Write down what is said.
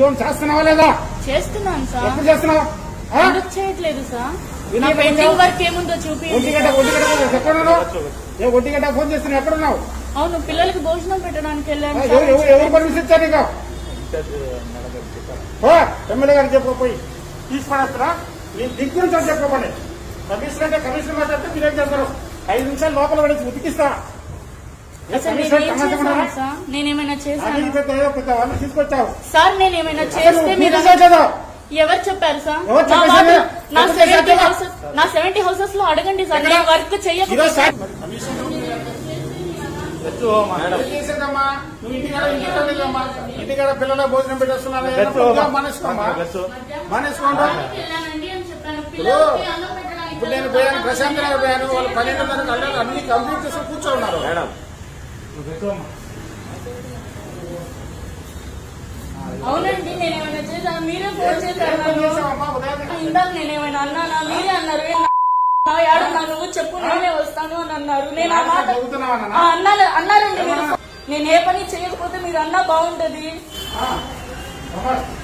ఉద్యోగం చేస్తున్నావా లేదా చేస్తున్నాను సార్ ఎప్పుడు చేస్తున్నావు ఆ? ఎందుకు చేయట్లేదు సార్ ఎందుకు నా చేయట్లేదు? పెండింగ్ వర్క్ ఏముందో చూపి ఒంటిగంట ఒంటిగంట ఎక్కడ ఉన్నావు ఏ ఒంటిగంట ఫోన్ చేస్తున్నావు ఎక్కడ ఉన్నావు అవును పిల్లలకి భోజనం పెట్టడానికి ఆ, వెళ్ళాను ఎవరు ఎవరు ఎవరు పర్మిషన్ ఇచ్చారు నీకు ఓ, ఎమ్మెల్యే గారు చెప్పకపోయి తీసుకునేస్తారా నీ దిగ్గు నుంచి చెప్పమని కమిషనర్ అంటే కమిషనర్ మాట్లాడితే మీరేం చేస్తారు ఐదు నిమిషాలు లోపల పడేసి ఉతికిస్తా ఏ అసలు కమిషనర్ నేనేం సమాజం చేశాను సార్ నేనేమైనా అది చేశాను పెద్ద ఏదో పెద్ద వాళ్ళు తీసుకొచ్చావు సార్ నేనేమైనా అసలు చేస్తే నువ్వు మీరు పూర్తి చేయలేదు. ఎవరు చెప్పారు సార్ ఎవరు నా చెప్పేసి వార్డు- నా ఎవరు సెవెంటీ చెప్పారు? హౌసెస్ నా సెవెంటీ హౌసెస్ లో అడగండి సార్ ఎక్కడ? నేను వర్క్ ఈరోజు చెయ్యకపోతే సార్ ఏం చేసేదమ్మా? నువ్వు ఇంటికాడ ఇంటికాడ లేదమ్మా. ఇంటికాడ పిల్లల భోజనం పెట్టేస్తున్నాను మానేసుకోమ్మా మానేసుకోండి వెళ్ళానండి అని చెప్పాను పిల్లలకి అన్నం పెట్టడానికి ఇప్పుడు నేను పోయాను ప్రశాంత్ నగర్ పోయాను వాళ్ళు పన్నెండున్నర కళ్ళ అన్ని కంప్లీట్ చేసి కూర్చో ఉన్నారు అవునండి నేనేమైనా చేశాను మీరే ఫోన్ చేశారు ఏం నన్ను. చేసావమ్మా ఉదయం? ఇందాక నేనేమైనా అన్నానా మీరే అన్నారు "ఏ నా ఏడున్నా నువ్వు చెప్పు నేనే వస్తాను అని అన్నారు నేను ఆ మాట చదువుతున్నావా నాన్న? ఆ, అన్నారు అన్నారండి మీరు నేను ఏ పని చేయకపోతే మీరు అన్నా బాగుంటది ఆ, అమ్మా,